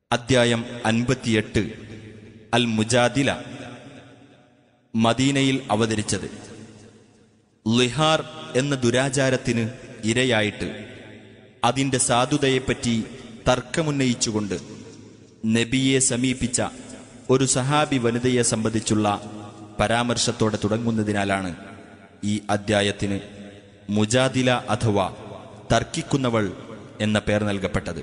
അദ്ധ്യായം അൻപത്തിയെട്ട് അൽ മുജാദില മദീനയിൽ അവതരിച്ചത് ലിഹാർ എന്ന ദുരാചാരത്തിന് ഇരയായിട്ട് അതിന്റെ സാധുതയെപ്പറ്റി തർക്കമുന്നയിച്ചുകൊണ്ട് നബിയെ സമീപിച്ച ഒരു സഹാബി വനിതയെ സംബന്ധിച്ചുള്ള പരാമർശത്തോടെ തുടങ്ങുന്നതിനാലാണ് ഈ അദ്ധ്യായത്തിന് മുജാദില അഥവാ തർക്കിക്കുന്നവൾ എന്ന പേർ നൽകപ്പെട്ടത്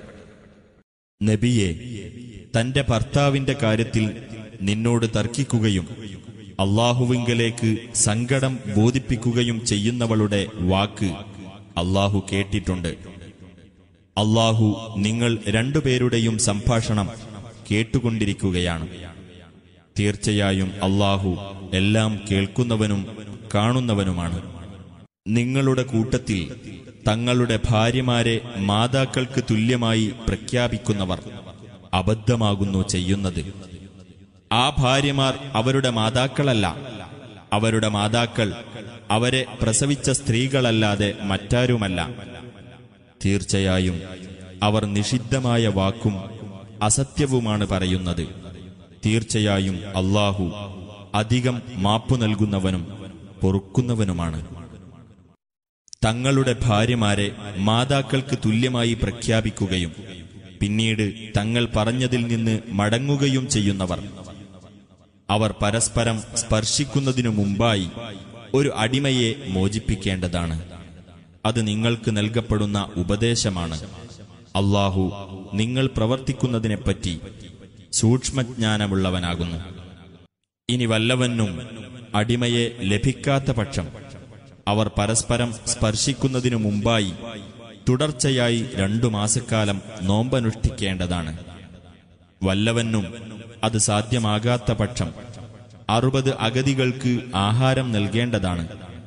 നബിയെ തന്റെ ഭർത്താവിന്റെ കാര്യത്തിൽ നിന്നോട് തർക്കിക്കുകയും അള്ളാഹുവിങ്കലേക്ക് സങ്കടം ബോധിപ്പിക്കുകയും ചെയ്യുന്നവളുടെ വാക്ക് അള്ളാഹു കേട്ടിട്ടുണ്ട് അള്ളാഹു നിങ്ങൾ രണ്ടുപേരുടെയും സംഭാഷണം കേട്ടുകൊണ്ടിരിക്കുകയാണ് തീർച്ചയായും അള്ളാഹു എല്ലാം കേൾക്കുന്നവനും കാണുന്നവനുമാണ് നിങ്ങളുടെ കൂട്ടത്തിൽ തങ്ങളുടെ ഭാര്യമാരെ മാതാക്കൾക്ക് തുല്യമായി പ്രഖ്യാപിക്കുന്നവർ അബദ്ധമാകുന്നു ചെയ്യുന്നത് ആ ഭാര്യമാർ അവരുടെ മാതാക്കളല്ല അവരുടെ മാതാക്കൾ അവരെ പ്രസവിച്ച സ്ത്രീകളല്ലാതെ മറ്റാരുമല്ല തീർച്ചയായും അവർ നിഷിദ്ധമായ വാക്കും അസത്യവുമാണ് പറയുന്നത് തീർച്ചയായും അള്ളാഹു അധികം മാപ്പു നൽകുന്നവനും പൊറുക്കുന്നവനുമാണ് തങ്ങളുടെ ഭാര്യമാരെ മാതാക്കൾക്ക് തുല്യമായി പ്രഖ്യാപിക്കുകയും പിന്നീട് തങ്ങൾ പറഞ്ഞതിൽ നിന്ന് മടങ്ങുകയും ചെയ്യുന്നവർ അവർ പരസ്പരം സ്പർശിക്കുന്നതിനു മുമ്പായി ഒരു അടിമയെ മോചിപ്പിക്കേണ്ടതാണ് അത് നിങ്ങൾക്ക് നൽകപ്പെടുന്ന ഉപദേശമാണ് അള്ളാഹു നിങ്ങൾ പ്രവർത്തിക്കുന്നതിനെപ്പറ്റി സൂക്ഷ്മജ്ഞാനമുള്ളവനാകുന്നു ഇനി വല്ലവനും അടിമയെ ലഭിക്കാത്ത പക്ഷം അവർ പരസ്പരം സ്പർശിക്കുന്നതിനു മുമ്പായി തുടർച്ചയായി രണ്ടു മാസക്കാലം നോമ്പനുഷ്ഠിക്കേണ്ടതാണ് വല്ലവനും അത് സാധ്യമാകാത്ത പക്ഷം അറുപത് അഗതികൾക്ക് ആഹാരം നൽകേണ്ടതാണ്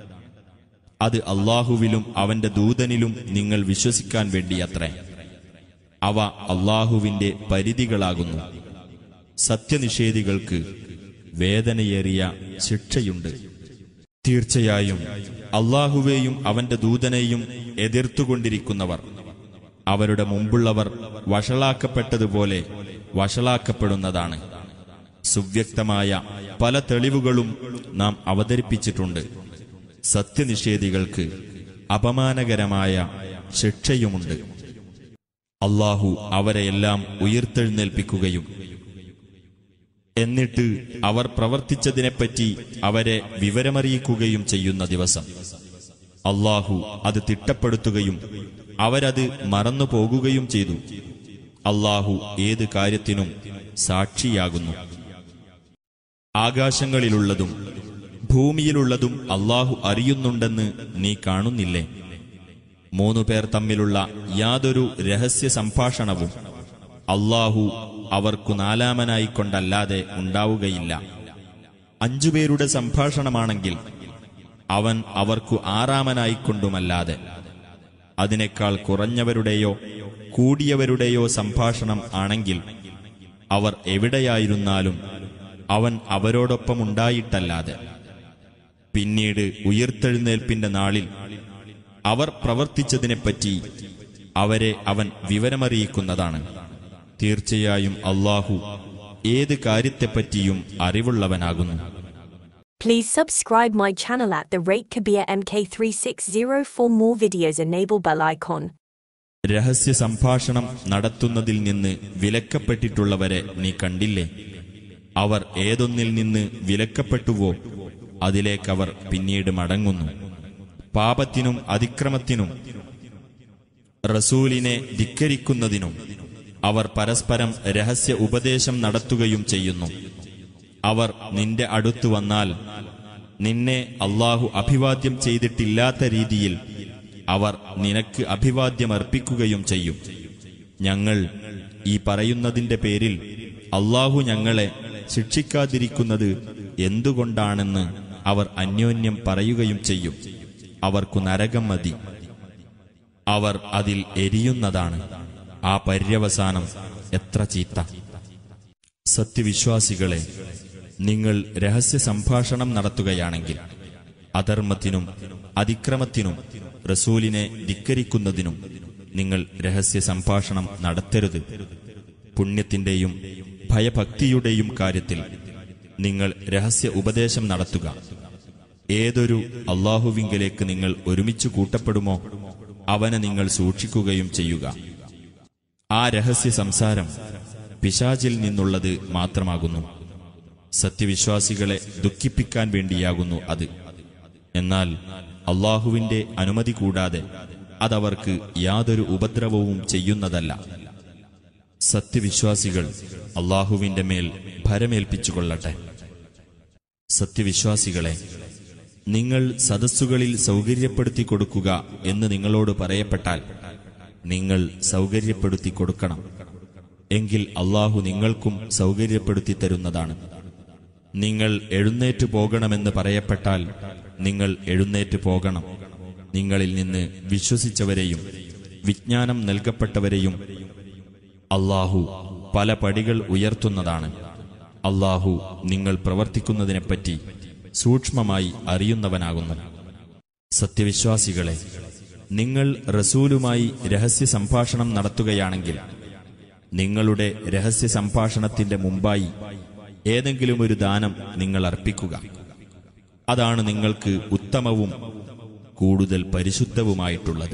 അത് അള്ളാഹുവിലും അവന്റെ ദൂതനിലും നിങ്ങൾ വിശ്വസിക്കാൻ വേണ്ടിയത്രേ അവ അള്ളാഹുവിന്റെ പരിധികളാകുന്നു സത്യനിഷേധികൾക്ക് വേദനയേറിയ ശിക്ഷയുണ്ട് തീർച്ചയായും അള്ളാഹുവേയും അവന്റെ ദൂതനെയും എതിർത്തുകൊണ്ടിരിക്കുന്നവർ അവരുടെ മുമ്പുള്ളവർ വഷളാക്കപ്പെട്ടതുപോലെ വഷളാക്കപ്പെടുന്നതാണ് സുവ്യക്തമായ പല തെളിവുകളും നാം അവതരിപ്പിച്ചിട്ടുണ്ട് സത്യനിഷേധികൾക്ക് അപമാനകരമായ ശിക്ഷയുമുണ്ട് അള്ളാഹു അവരെയെല്ലാം ഉയർത്തെഴുന്നേൽപ്പിക്കുകയും എന്നിട്ട് അവർ പ്രവർത്തിച്ചതിനെപ്പറ്റി അവരെ വിവരമറിയിക്കുകയും ചെയ്യുന്ന ദിവസം അള്ളാഹു അത് തിട്ടപ്പെടുത്തുകയും അവരത് മറന്നു പോകുകയും ചെയ്തു അള്ളാഹു ഏത് കാര്യത്തിനും സാക്ഷിയാകുന്നു ആകാശങ്ങളിലുള്ളതും ഭൂമിയിലുള്ളതും അള്ളാഹു അറിയുന്നുണ്ടെന്ന് നീ കാണുന്നില്ലേ മൂന്നു പേർ തമ്മിലുള്ള യാതൊരു രഹസ്യ സംഭാഷണവും അള്ളാഹു അവർക്കു നാലാമനായിക്കൊണ്ടല്ലാതെ ഉണ്ടാവുകയില്ല അഞ്ചുപേരുടെ സംഭാഷണമാണെങ്കിൽ അവൻ അവർക്കു ആറാമനായിക്കൊണ്ടുമല്ലാതെ അതിനേക്കാൾ കുറഞ്ഞവരുടെയോ കൂടിയവരുടെയോ സംഭാഷണം ആണെങ്കിൽ അവർ എവിടെയായിരുന്നാലും അവൻ അവരോടൊപ്പമുണ്ടായിട്ടല്ലാതെ പിന്നീട് ഉയർത്തെഴുന്നേൽപ്പിന്റെ നാളിൽ അവർ പ്രവർത്തിച്ചതിനെപ്പറ്റി അവരെ അവൻ വിവരമറിയിക്കുന്നതാണ് തീർച്ചയായും അള്ളാഹു ഏത് കാര്യത്തെപ്പറ്റിയും അറിവുള്ളവനാകുന്നു Please subscribe my channel at the rate Kabir MK360 for more videos. Enable bell icon. രഹസ്യ സംഭാഷണം നടത്തുന്നതിൽ നിന്ന് വിലക്കപ്പെട്ടിട്ടുള്ളവരെ നീ കണ്ടില്ലേ അവർ ഏതൊന്നിൽ നിന്ന് വിലക്കപ്പെട്ടുവോ അതിലേക്കവർ പിന്നീട് മടങ്ങുന്നു പാപത്തിനും അതിക്രമത്തിനും റസൂലിനെ ധിക്കരിക്കുന്നതിനും അവർ പരസ്പരം രഹസ്യ ഉപദേശം നടത്തുകയും ചെയ്യുന്നു അവർ നിന്റെ അടുത്തു വന്നാൽ നിന്നെ അള്ളാഹു അഭിവാദ്യം ചെയ്തിട്ടില്ലാത്ത രീതിയിൽ അവർ നിനക്ക് അഭിവാദ്യമർപ്പിക്കുകയും ചെയ്യും ഞങ്ങൾ ഈ പറയുന്നതിന്റെ പേരിൽ അള്ളാഹു ഞങ്ങളെ ശിക്ഷിക്കാതിരിക്കുന്നത് എന്തുകൊണ്ടാണെന്ന് അവർ അന്യോന്യം പറയുകയും ചെയ്യും അവർക്കു നരകം മതി അവർ അതിൽ എരിയുന്നതാണ് ആ പര്യവസാനം എത്ര ചീത്ത സത്യവിശ്വാസികളെ നിങ്ങൾ രഹസ്യ സംഭാഷണം നടത്തുകയാണെങ്കിൽ അധർമ്മത്തിനും അതിക്രമത്തിനും റസൂലിനെ ധിക്കരിക്കുന്നതിനും നിങ്ങൾ രഹസ്യ സംഭാഷണം നടത്തരുത് പുണ്യത്തിന്റെയും ഭയഭക്തിയുടെയും കാര്യത്തിൽ നിങ്ങൾ രഹസ്യ ഉപദേശം നടത്തുക ഏതൊരു അള്ളാഹുവിങ്കലേക്ക് നിങ്ങൾ ഒരുമിച്ച് കൂട്ടപ്പെടുമോ അവനെ നിങ്ങൾ സൂക്ഷിക്കുകയും ചെയ്യുക ആ രഹസ്യ സംസാരം പിശാചിൽ നിന്നുള്ളത് മാത്രമാകുന്നു സത്യവിശ്വാസികളെ ദുഃഖിപ്പിക്കാൻ വേണ്ടിയാകുന്നു അത് എന്നാൽ അള്ളാഹുവിന്റെ അനുമതി കൂടാതെ അതവർക്ക് യാതൊരു ഉപദ്രവവും ചെയ്യുന്നതല്ല സത്യവിശ്വാസികൾ അള്ളാഹുവിന്റെ മേൽ ഭരമേൽപ്പിച്ചുകൊള്ളട്ടെ സത്യവിശ്വാസികളെ നിങ്ങൾ സദസ്സുകളിൽ സൗകര്യപ്പെടുത്തി കൊടുക്കുക എന്ന് നിങ്ങളോട് പറയപ്പെട്ടാൽ നിങ്ങൾ സൗകര്യപ്പെടുത്തി കൊടുക്കണം എങ്കിൽ അള്ളാഹു നിങ്ങൾക്കും സൗകര്യപ്പെടുത്തി തരുന്നതാണ് നിങ്ങൾ എഴുന്നേറ്റു പോകണമെന്ന് പറയപ്പെട്ടാൽ നിങ്ങൾ എഴുന്നേറ്റു പോകണം നിങ്ങളിൽ നിന്ന് വിശ്വസിച്ചവരെയും വിജ്ഞാനം നൽകപ്പെട്ടവരെയും അള്ളാഹു പല പടികൾ ഉയർത്തുന്നതാണ് അള്ളാഹു നിങ്ങൾ പ്രവർത്തിക്കുന്നതിനെപ്പറ്റി സൂക്ഷ്മമായി അറിയുന്നവനാകുന്നു സത്യവിശ്വാസികളെ നിങ്ങൾ റസൂലുമായി രഹസ്യ സംഭാഷണം നടത്തുകയാണെങ്കിൽ നിങ്ങളുടെ രഹസ്യ സംഭാഷണത്തിന്റെ മുമ്പായി ഏതെങ്കിലും ഒരു ദാനം നിങ്ങൾ അർപ്പിക്കുക അതാണ് നിങ്ങൾക്ക് ഉത്തമവും കൂടുതൽ പരിശുദ്ധവുമായിട്ടുള്ളത്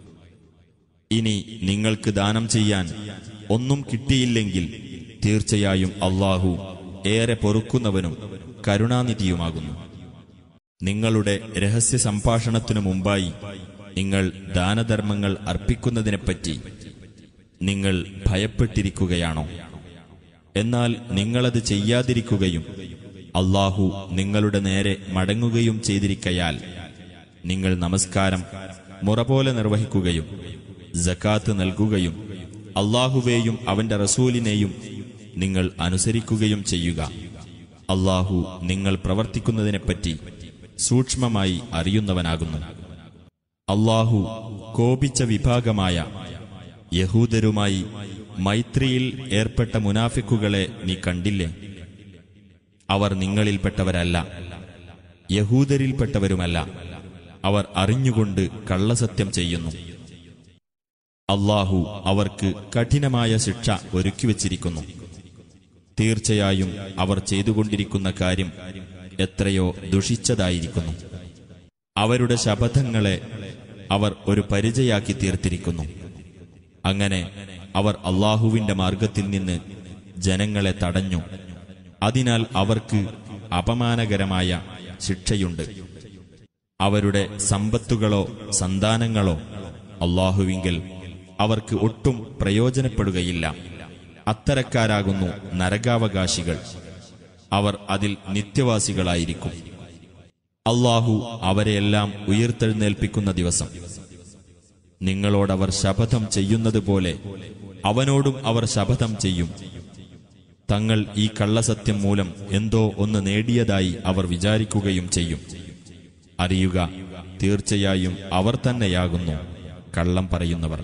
ഇനി നിങ്ങൾക്ക് ദാനം ചെയ്യാൻ ഒന്നും കിട്ടിയില്ലെങ്കിൽ തീർച്ചയായും അള്ളാഹു ഏറെ പൊറുക്കുന്നവനും കരുണാനിധിയുമാകുന്നു നിങ്ങളുടെ രഹസ്യ സംഭാഷണത്തിനു മുമ്പായി നിങ്ങൾ ദാനധർമ്മങ്ങൾ അർപ്പിക്കുന്നതിനെപ്പറ്റി നിങ്ങൾ ഭയപ്പെട്ടിരിക്കുകയാണോ എന്നാൽ നിങ്ങളത് ചെയ്യാതിരിക്കുകയും അള്ളാഹു നിങ്ങളുടെ നേരെ മടങ്ങുകയും ചെയ്തിരിക്കയാൽ നിങ്ങൾ നമസ്കാരം മുറ പോലെ നിർവഹിക്കുകയും ജക്കാത്ത് നൽകുകയും അള്ളാഹുവേയും അവന്റെ റസൂലിനെയും നിങ്ങൾ അനുസരിക്കുകയും ചെയ്യുക അള്ളാഹു നിങ്ങൾ പ്രവർത്തിക്കുന്നതിനെപ്പറ്റി സൂക്ഷ്മമായി അറിയുന്നവനാകുന്നു അള്ളാഹു കോപിച്ച വിഭാഗമായ യഹൂദരുമായി മൈത്രിയിൽ ഏർപ്പെട്ട മുനാഫിക്കുകളെ നീ കണ്ടില്ലേ അവർ നിങ്ങളിൽപ്പെട്ടവരല്ല യഹൂദരിൽപ്പെട്ടവരുമല്ല അവർ അറിഞ്ഞുകൊണ്ട് കള്ളസത്യം ചെയ്യുന്നു അള്ളാഹു അവർക്ക് കഠിനമായ ശിക്ഷ ഒരുക്കിവച്ചിരിക്കുന്നു തീർച്ചയായും അവർ ചെയ്തുകൊണ്ടിരിക്കുന്ന കാര്യം എത്രയോ ദുഷിച്ചതായിരിക്കുന്നു അവരുടെ ശപഥങ്ങളെ അവർ ഒരു പരിചയാക്കി തീർത്തിരിക്കുന്നു അങ്ങനെ അവർ അള്ളാഹുവിന്റെ മാർഗത്തിൽ നിന്ന് ജനങ്ങളെ തടഞ്ഞു അതിനാൽ അവർക്ക് അപമാനകരമായ ശിക്ഷയുണ്ട് അവരുടെ സമ്പത്തുകളോ സന്താനങ്ങളോ അള്ളാഹുവിങ്കൽ അവർക്ക് ഒട്ടും പ്രയോജനപ്പെടുകയില്ല അത്തരക്കാരാകുന്നു നരകാവകാശികൾ അവർ അതിൽ നിത്യവാസികളായിരിക്കും അള്ളാഹു അവരെയെല്ലാം ഉയർത്തെഴുന്നേൽപ്പിക്കുന്ന ദിവസം നിങ്ങളോടവർ ശപഥം ചെയ്യുന്നത് പോലെ അവനോടും അവർ ശപഥം ചെയ്യും തങ്ങൾ ഈ കള്ളസത്യം മൂലം എന്തോ ഒന്ന് നേടിയതായി അവർ വിചാരിക്കുകയും ചെയ്യും അറിയുക തീർച്ചയായും അവർ തന്നെയാകുന്നു കള്ളം പറയുന്നവർ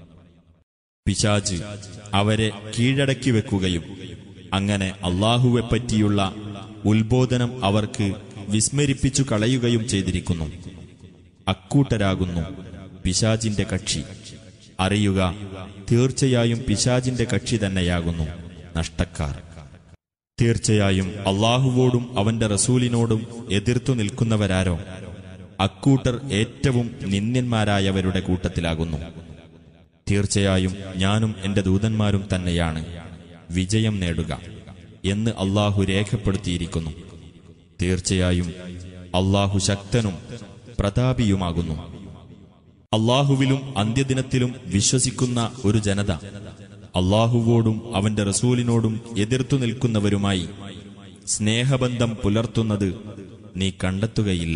പിശാജ് അവരെ കീഴടക്കി വെക്കുകയും അങ്ങനെ അള്ളാഹുവെപ്പറ്റിയുള്ള ഉത്ബോധനം അവർക്ക് വിസ്മരിപ്പിച്ചു കളയുകയും ചെയ്തിരിക്കുന്നു അക്കൂട്ടരാകുന്നു പിശാജിന്റെ കക്ഷി അറിയുക തീർച്ചയായും പിശാജിന്റെ കക്ഷി തന്നെയാകുന്നു നഷ്ടക്കാർ തീർച്ചയായും അള്ളാഹുവോടും അവന്റെ റസൂലിനോടും എതിർത്തു നിൽക്കുന്നവരാരോ അക്കൂട്ടർ ഏറ്റവും നിന്ദ്യന്മാരായവരുടെ കൂട്ടത്തിലാകുന്നു തീർച്ചയായും ഞാനും എന്റെ ദൂതന്മാരും തന്നെയാണ് വിജയം നേടുക എന്ന് അള്ളാഹു രേഖപ്പെടുത്തിയിരിക്കുന്നു തീർച്ചയായും അള്ളാഹു ശക്തനും പ്രതാപിയുമാകുന്നു അള്ളാഹുവിലും അന്ത്യദിനത്തിലും വിശ്വസിക്കുന്ന ഒരു ജനത അള്ളാഹുവോടും അവന്റെ റസൂലിനോടും എതിർത്തു നിൽക്കുന്നവരുമായി സ്നേഹബന്ധം പുലർത്തുന്നത് നീ കണ്ടെത്തുകയില്ല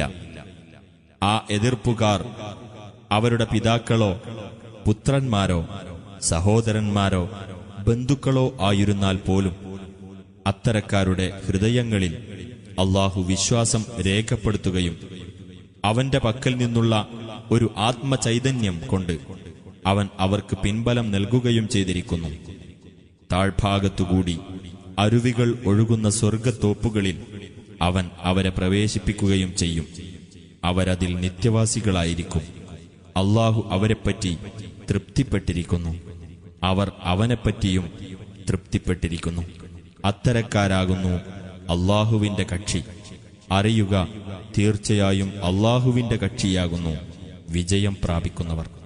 ആ എതിർപ്പുകാർ അവരുടെ പിതാക്കളോ പുത്രന്മാരോ സഹോദരന്മാരോ ബന്ധുക്കളോ ആയിരുന്നാൽ പോലും അത്തരക്കാരുടെ ഹൃദയങ്ങളിൽ അള്ളാഹു വിശ്വാസം രേഖപ്പെടുത്തുകയും അവന്റെ പക്കൽ നിന്നുള്ള ഒരു ആത്മചൈതന്യം കൊണ്ട് അവൻ അവർക്ക് പിൻബലം നൽകുകയും ചെയ്തിരിക്കുന്നു താഴ്ഭാഗത്തുകൂടി അരുവികൾ ഒഴുകുന്ന സ്വർഗത്തോപ്പുകളിൽ അവൻ അവരെ പ്രവേശിപ്പിക്കുകയും ചെയ്യും അവരതിൽ നിത്യവാസികളായിരിക്കും അള്ളാഹു അവരെപ്പറ്റി തൃപ്തിപ്പെട്ടിരിക്കുന്നു അവർ അവനെപ്പറ്റിയും തൃപ്തിപ്പെട്ടിരിക്കുന്നു അത്തരക്കാരാകുന്നു അള്ളാഹുവിന്റെ കക്ഷി അറിയുക തീർച്ചയായും അള്ളാഹുവിന്റെ കക്ഷിയാകുന്നു വിജയം പ്രാപിക്കുന്നവർ